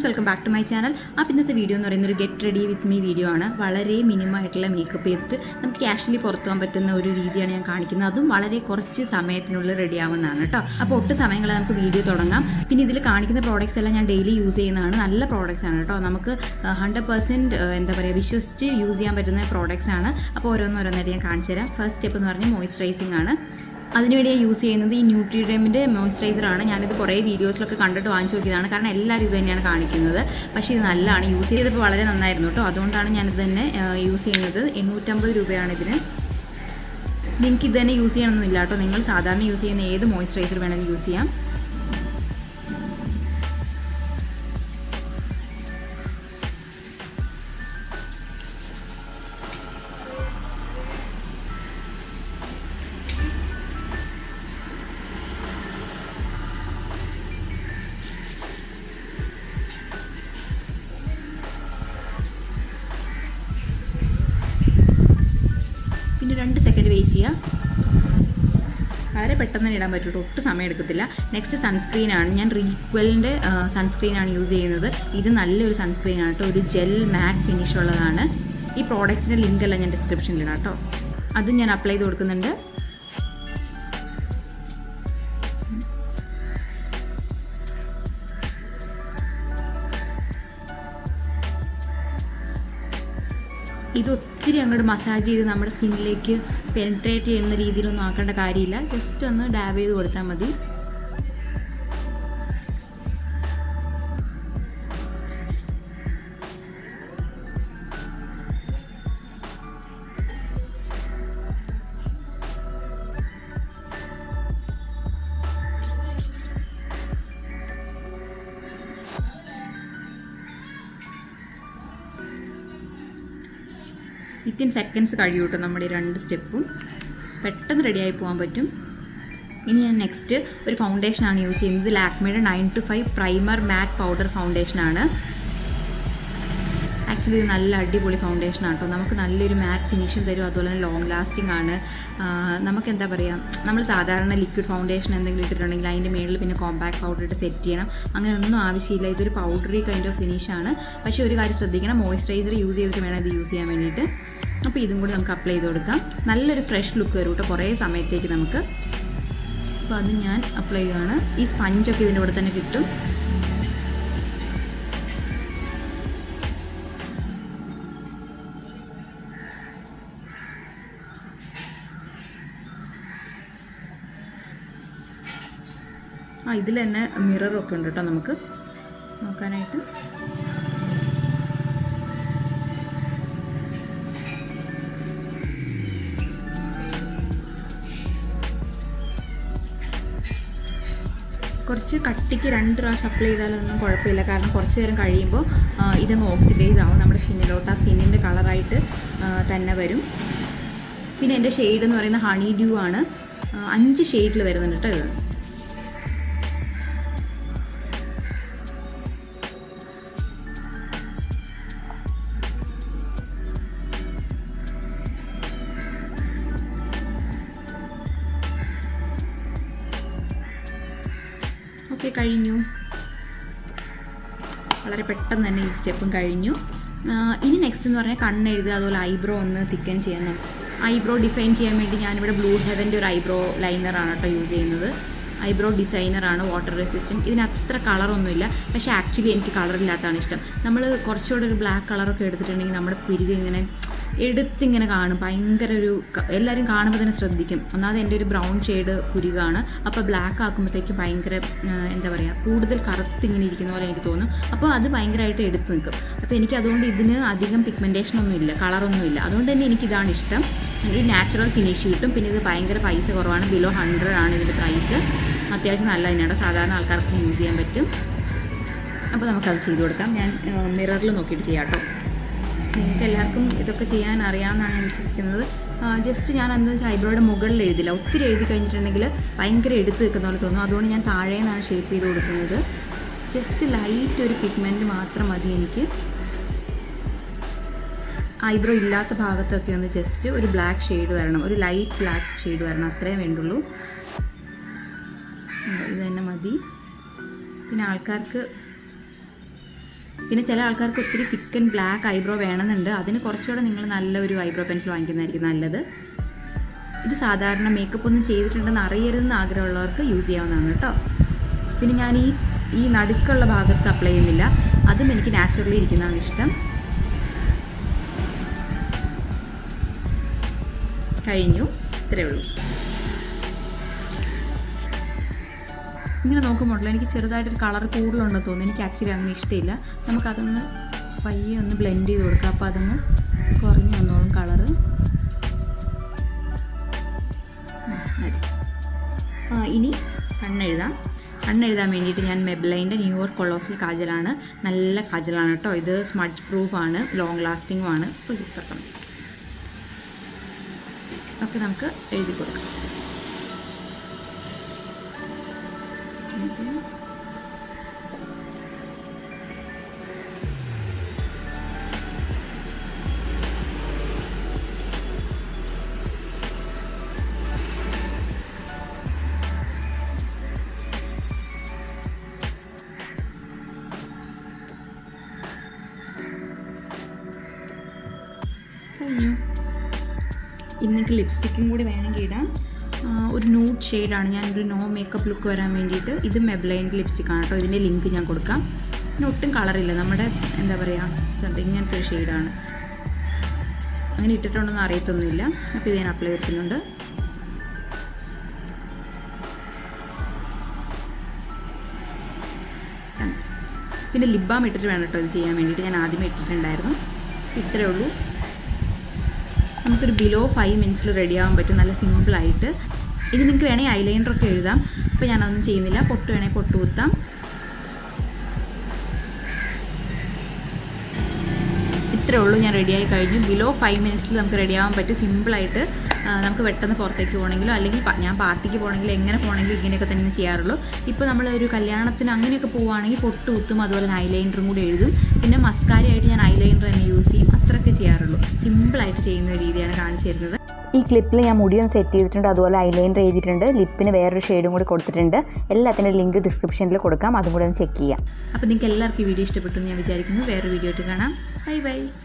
Welcome back to my channel അപ്പോൾ ഇന്നത്തെ video എന്ന് പറയുന്നത് ഒരു get ready with me video ആണ് വളരെ മിനിമം ആയിട്ടുള്ള മേക്കപ്പ് ചെയ്തിട്ട് നമുക്ക് ക്യാഷ്വലി പുറത്തു പോകാൻ പറ്റുന്ന ഒരു രീതിയാണ് ഞാൻ കാണിക്കുന്നത് അതും വളരെ കുറച്ച് സമയത്തിനുള്ളിൽ റെഡി ആവുന്നതാണ് കേട്ടോ അപ്പോൾ ഒട്ടും സമയങ്ങളെ നമുക്ക് വീഡിയോ തുടങ്ങാം പിന്നെ ഇതിൽ കാണിക്കുന്ന പ്രോഡക്റ്റ്സ് എല്ലാം ഞാൻ ഡെയിലി യൂസ് ചെയ്യുന്നതാണ് നല്ല പ്രോഡക്റ്റ്സ് ആണ് കേട്ടോ നമുക്ക് ഹൺഡ്രഡ് പെർസെൻറ്റ് എന്താ പറയുക വിശ്വസിച്ച് യൂസ് ചെയ്യാൻ പറ്റുന്ന പ്രോഡക്റ്റ്സ് ആണ് അപ്പോൾ ഓരോന്നോരോന്നായിട്ട് ഞാൻ കാണിച്ചു തരാം ഫസ്റ്റ് സ്റ്റെപ്പ് എന്ന് പറഞ്ഞാൽ മോയ്സ്ചറൈസിങ് ആണ് അതിനുവേണ്ടി ഞാൻ യൂസ് ചെയ്യുന്നത് ഈ ന്യൂട്രിഡമിൻ്റെ മോയ്സ്ചറൈസർ ആണ് ഞാനിത് കുറേ വീഡിയോസിലൊക്കെ കണ്ടിട്ട് വാങ്ങിച്ചു നോക്കിയതാണ് കാരണം എല്ലാവരും ഇത് തന്നെയാണ് കാണിക്കുന്നത് പക്ഷേ ഇത് നല്ലതാണ് യൂസ് ചെയ്തപ്പോൾ വളരെ നന്നായിരുന്നു കേട്ടോ അതുകൊണ്ടാണ് ഞാനിത് തന്നെ യൂസ് ചെയ്യുന്നത് എണ്ണൂറ്റമ്പത് രൂപയാണ് ഇതിന് നിങ്ങൾക്ക് ഇത് തന്നെ യൂസ് ചെയ്യണമെന്നില്ല കേട്ടോ നിങ്ങൾ സാധാരണ യൂസ് ചെയ്യുന്ന ഏത് മോയ്സ്ചറൈസർ വേണമെങ്കിലും യൂസ് ചെയ്യാം പിന്നെ രണ്ട് സെക്കൻഡ് വെയിറ്റ് ചെയ്യുക വളരെ പെട്ടെന്ന് തന്നെ ഇടാൻ പറ്റുള്ളൂ ഒട്ടും സമയം എടുക്കത്തില്ല നെക്സ്റ്റ് സൺസ്ക്രീൻ ആണ് ഞാൻ റീക്വലിൻ്റെ സൺസ്ക്രീൻ ആണ് യൂസ് ചെയ്യുന്നത് ഇത് നല്ലൊരു സൺസ്ക്രീൻ ആണ് കേട്ടോ ഒരു ജെൽ മാറ്റ് ഫിനിഷ് ഉള്ളതാണ് ഈ പ്രോഡക്റ്റ്സിൻ്റെ ലിങ്ക് എല്ലാം ഞാൻ ഡിസ്ക്രിപ്ഷനിൽ ഇടാം കേട്ടോ അതും ഞാൻ അപ്ലൈ ചെയ്ത് കൊടുക്കുന്നുണ്ട് ഇത് ഒത്തിരി അങ്ങോട്ട് മസാജ് ചെയ്ത് നമ്മുടെ സ്കിന്നിലേക്ക് പെനിട്രേറ്റ് ചെയ്യുന്ന രീതിയിലൊന്നും ആക്കേണ്ട കാര്യമില്ല ജസ്റ്റ് ഒന്ന് ഡാബ് ചെയ്ത് കൊടുത്താൽ മതി വിത്തിൻ സെക്കൻഡ്സ് കഴിയും കേട്ടോ നമ്മുടെ ഈ രണ്ട് സ്റ്റെപ്പും പെട്ടെന്ന് റെഡിയായി പോകാൻ പറ്റും ഇനി ഞാൻ നെക്സ്റ്റ് ഒരു ഫൗണ്ടേഷനാണ് യൂസ് ചെയ്യുന്നത് ലാക്മേയുടെ nine two five primer matte powder ഫൗണ്ടേഷനാണ് ആക്ച്വലി ഇത് നല്ല അടിപൊളി ഫൗണ്ടേഷൻ ആട്ടോ നമുക്ക് നല്ലൊരു മാറ്റ് ഫിനിഷും തരും അതുപോലെ തന്നെ ലോങ് ലാസ്റ്റിംഗ് ആണ് നമുക്ക് എന്താ പറയുക നമ്മൾ സാധാരണ ലിക്വിഡ് ഫൗണ്ടേഷൻ എന്തെങ്കിലും ഇട്ടിട്ടുണ്ടെങ്കിൽ അതിൻ്റെ മേളിൽ പിന്നെ കോമ്പാക്ട് പൗഡർ ഇട്ട് സെറ്റ് ചെയ്യണം അങ്ങനെ ഒന്നും ആവശ്യമില്ല ഇതൊരു പൗഡറി കൈൻഡ് ഓഫ് ഫിനിഷാണ് പക്ഷേ ഒരു കാര്യം ശ്രദ്ധിക്കണം മോയ്സ്ചറൈസർ യൂസ് ചെയ്തിട്ട് വേണം ഇത് യൂസ് ചെയ്യാൻ വേണ്ടിയിട്ട് അപ്പോൾ ഇതും കൂടി നമുക്ക് അപ്ലൈ ചെയ്ത് കൊടുക്കാം നല്ലൊരു ഫ്രഷ് ലുക്ക് വരും കേട്ടോ കുറേ സമയത്തേക്ക് നമുക്ക് അപ്പോൾ അത് ഞാൻ അപ്ലൈ ചെയ്യുകയാണ് ഈ സ്പഞ്ചൊക്കെ ഇതിൻ്റെ കൂടെ തന്നെ കിട്ടും ആ ഇതിൽ തന്നെ മിററൊക്കെ ഉണ്ട് കേട്ടോ നമുക്ക് നോക്കാനായിട്ട് കുറച്ച് കട്ടിക്ക് രണ്ട് പ്രാവശ്യം അപ്ലൈ ചെയ്താലൊന്നും കുഴപ്പമില്ല കാരണം കുറച്ച് നേരം കഴിയുമ്പോൾ ഇതങ്ങ് ഓക്സിഡൈസ് ആവും നമ്മുടെ സ്കിന്നിലോട്ട് ആ സ്കിന്നിൻ്റെ കളറായിട്ട് തന്നെ വരും പിന്നെ എൻ്റെ ഷെയ്ഡ് എന്ന് പറയുന്നത് ഹണി ഡ്യൂ ആണ് അഞ്ച് ഷെയ്ഡിൽ വരുന്നുണ്ട് കേട്ടോ ഇത് ഓക്കെ കഴിഞ്ഞു വളരെ പെട്ടെന്ന് തന്നെ ഈ സ്റ്റെപ്പും കഴിഞ്ഞു ഇനി നെക്സ്റ്റ് എന്ന് പറഞ്ഞാൽ കണ്ണെഴുതുക അതുപോലെ ഐബ്രോ ഒന്ന് തിക്കൻ ചെയ്യണം ഐബ്രോ ഡിഫൈൻ ചെയ്യാൻ വേണ്ടി ഞാനിവിടെ ബ്ലൂ ഹെവൻ്റെ ഒരു ഐബ്രോ ലൈനറാണ് കേട്ടോ യൂസ് ചെയ്യുന്നത് ഐബ്രോ ഡിസൈനറാണ് വാട്ടർ റെസിസ്റ്റൻറ്റ് ഇതിന് അത്ര കളറൊന്നുമില്ല പക്ഷേ ആക്ച്വലി എനിക്ക് കളറില്ലാത്തതാണ് ഇഷ്ടം നമ്മൾ കുറച്ചുകൂടെ ഒരു ബ്ലാക്ക് കളറൊക്കെ എടുത്തിട്ടുണ്ടെങ്കിൽ നമ്മുടെ പിരിക് ഇങ്ങനെ എടുത്തിങ്ങനെ കാണും ഭയങ്കര ഒരു എല്ലാവരും കാണുമ്പോൾ തന്നെ ശ്രദ്ധിക്കും ഒന്നാമത് എൻ്റെ ഒരു ബ്രൗൺ ഷെയ്ഡ് പുരുകാണ് അപ്പോൾ ബ്ലാക്ക് ആക്കുമ്പോഴത്തേക്ക് ഭയങ്കര എന്താ പറയുക കൂടുതൽ കറുത്തിങ്ങനെ ഇരിക്കുന്ന പോലെ എനിക്ക് തോന്നും അപ്പോൾ അത് ഭയങ്കരമായിട്ട് എടുത്ത് നിൽക്കും അപ്പോൾ എനിക്ക് അതുകൊണ്ട് ഇതിന് അധികം പിഗ്മെൻറ്റേഷൻ ഒന്നും ഇല്ല കളറൊന്നും ഇല്ല അതുകൊണ്ട് തന്നെ എനിക്ക് ഇതാണ് ഇഷ്ടം ഒരു നാച്ചുറൽ ഫിനിഷ് കിട്ടും പിന്നെ ഇത് ഭയങ്കര പൈസ കുറവാണ് ബിലോ ഹൺഡ്രഡ് ആണ് ഇതിൻ്റെ പ്രൈസ് അത്യാവശ്യം നല്ല തന്നെയാണ് സാധാരണ ആൾക്കാർക്ക് യൂസ് ചെയ്യാൻ പറ്റും അപ്പോൾ നമുക്കത് ചെയ്ത് കൊടുക്കാം ഞാൻ മിററിൽ നോക്കിയിട്ട് ചെയ്യാം കേട്ടോ നിങ്ങൾക്ക് എല്ലാവർക്കും ഇതൊക്കെ ചെയ്യാൻ അറിയാമെന്നാണ് ഞാൻ വിശ്വസിക്കുന്നത് ജസ്റ്റ് ഞാൻ എന്താ വെച്ചാൽ ഐബ്രോയുടെ മുകളിൽ എഴുതില്ല ഒത്തിരി എഴുതി കഴിഞ്ഞിട്ടുണ്ടെങ്കിൽ ഭയങ്കര എടുത്ത് നിൽക്കുന്ന പോലെ തോന്നും അതുകൊണ്ട് ഞാൻ താഴെ നിന്നാണ് ഷേപ്പ് ചെയ്ത് കൊടുക്കുന്നത് ജസ്റ്റ് ലൈറ്റ് ഒരു പിഗ്മെൻറ്റ് മാത്രം മതി എനിക്ക് ഐബ്രോ ഇല്ലാത്ത ഭാഗത്തൊക്കെ ഒന്ന് ജസ്റ്റ് ഒരു ബ്ലാക്ക് ഷെയ്ഡ് വരണം ഒരു ലൈറ്റ് ബ്ലാക്ക് ഷെയ്ഡ് വരണം അത്രേ വേണ്ടുള്ളൂ ഇത് തന്നെ മതി പിന്നെ ആൾക്കാർക്ക് പിന്നെ ചില ആൾക്കാർക്ക് ഒത്തിരി തിക്കൻ ബ്ലാക്ക് ഐബ്രോ വേണമെന്നുണ്ട് അതിന് കുറച്ചുകൂടെ നിങ്ങൾ നല്ലൊരു ഐബ്രോ പെൻസിൽ വാങ്ങിക്കുന്നതായിരിക്കും നല്ലത് ഇത് സാധാരണ മേക്കപ്പ് ഒന്നും ചെയ്തിട്ടുണ്ടെന്ന് അറിയരുതെന്ന് ആഗ്രഹമുള്ളവർക്ക് യൂസ് ചെയ്യാവുന്നതാണ് കേട്ടോ പിന്നെ ഞാൻ ഈ ഈ നടുക്കുള്ള ഭാഗത്ത് അപ്ലൈ ചെയ്യുന്നില്ല അതും എനിക്ക് നാച്ചുറലി ഇരിക്കുന്നതാണ് ഇഷ്ടം കഴിഞ്ഞു ഇത്രയേ ഉള്ളൂ ഇങ്ങനെ നോക്കുമ്പോഴല്ലോ എനിക്ക് ചെറുതായിട്ടൊരു കളർ കൂടുതലുണ്ടെന്ന് തോന്നുന്നു എനിക്ക് ആക്ച്വലി അങ്ങനെ ഇഷ്ടമില്ല നമുക്കതൊന്ന് പയ്യെ ഒന്ന് ബ്ലെൻഡ് ചെയ്ത് കൊടുക്കാം അപ്പോൾ അതൊന്ന് കുറഞ്ഞു വന്നോളും കളറ് ആ ഇനി കണ്ണെഴുതാം കണ്ണെഴുതാൻ വേണ്ടിയിട്ട് ഞാൻ മെബ്ലൈൻ്റെ ന്യൂയോർക്ക് കൊളോസൽ കാജലാണ് നല്ല കാജലാണ് കേട്ടോ ഇത് സ്മഡ്ജ് പ്രൂഫാണ് ലോങ് ലാസ്റ്റിങ്ങും ആണ് ഇപ്പോൾ ഇത് തുറക്കണം ഒക്കെ നമുക്ക് എഴുതി കൊടുക്കാം എന്നിട്ട് കഴിഞ്ഞു ഇന്നേക്ക് ലിപ്സ്റ്റിക്കും കൂടി വേണമെങ്കിൽ ഇടാം ആ, ഒരു ന്യൂഡ് ഷെയ്ഡാണ് ഞാൻ ഒരു നോ മേക്കപ്പ് ലുക്ക് വരാൻ വേണ്ടിയിട്ട് ഇത് മെബ്ലൈൻ്റെ ലിപ്സ്റ്റിക്കാണ് കേട്ടോ ഇതിൻ്റെ ലിങ്ക് ഞാൻ കൊടുക്കാം പിന്നെ ഒട്ടും കളറില്ല നമ്മുടെ എന്താ പറയുക ഇതുണ്ട് ഇങ്ങനത്തെ ഒരു ഷെയ്ഡാണ് അങ്ങനെ ഇട്ടിട്ടുണ്ടെന്ന് അറിയത്തൊന്നുമില്ല അപ്പോൾ ഇത് ഞാൻ അപ്ലൈ ചെയ്യുന്നുണ്ട് കണ്ടോ? പിന്നെ ലിപ് ബാം ഇട്ടിട്ട് വേണം കേട്ടോ ഇത് ചെയ്യാൻ വേണ്ടിയിട്ട് ഞാൻ ആദ്യമേ ഇട്ടിട്ടുണ്ടായിരുന്നു ഇത്രയേ ഉള്ളൂ നമുക്കൊരു ബിലോ ഫൈവ് മിനിറ്റ്സിൽ റെഡി ആവാൻ പറ്റും നല്ല സിമ്പിളായിട്ട് ഇനി നിങ്ങൾക്ക് വേണമെങ്കിൽ ഐലൈനറൊക്കെ എഴുതാം അപ്പോൾ ഞാനതൊന്നും ചെയ്യുന്നില്ല പൊട്ട് വേണമെങ്കിൽ പൊട്ട് കുത്താം ഇത്രേ ഉള്ളൂ ഞാൻ റെഡിയായി കഴിഞ്ഞു ബിലോ ഫൈവ് മിനിറ്റ്സിൽ നമുക്ക് റെഡി ആവാൻ പറ്റും സിമ്പിളായിട്ട് ആ, നമുക്ക് പെട്ടെന്ന് പുറത്തേക്ക് പോകണമെങ്കിലോ അല്ലെങ്കിൽ പ- ഞാൻ പാർട്ടിക്ക് പോകണമെങ്കിൽ എങ്ങനെ പോകണമെങ്കിലും ഇങ്ങനെയൊക്കെ തന്നെ ചെയ്യാറുള്ളൂ ഇപ്പോൾ നമ്മൾ ഒരു കല്യാണത്തിന് അങ്ങനെയൊക്കെ പോവുകയാണെങ്കിൽ പൊട്ട് കുത്തും അതുപോലെ തന്നെ ഐലൈനറും കൂടി എഴുതും പിന്നെ മസ്കാരയായിട്ട് ഞാൻ ഐലൈനർ തന്നെ യൂസ് ചെയ്യും അത്രയൊക്കെ ചെയ്യാറുള്ളൂ സിമ്പിളായിട്ട് ചെയ്യുന്ന ഒരു രീതിയാണ് കാണിച്ചു തരുന്നത് ഈ ക്ലിപ്പിൽ ഞാൻ മുടിയൊന്ന് സെറ്റ് ചെയ്തിട്ടുണ്ട് അതുപോലെ ഐലൈനർ എഴുതിയിട്ടുണ്ട് ലിപ്പിന് വേറൊരു ഷെയ്ഡും കൂടി കൊടുത്തിട്ടുണ്ട് എല്ലാത്തിൻ്റെ ലിങ്ക് ഡിസ്ക്രിപ്ഷനിൽ കൊടുക്കാം അതും കൂടെ ഒന്ന് ചെക്ക് ചെയ്യാം അപ്പോൾ നിങ്ങൾക്ക് എല്ലാവർക്കും ഈ വീഡിയോ ഇഷ്ടപ്പെട്ടു എന്ന് ഞാൻ വിചാരിക്കുന്നു വേറെ വീഡിയോ ആയിട്ട് കാണാം ബൈ ബൈ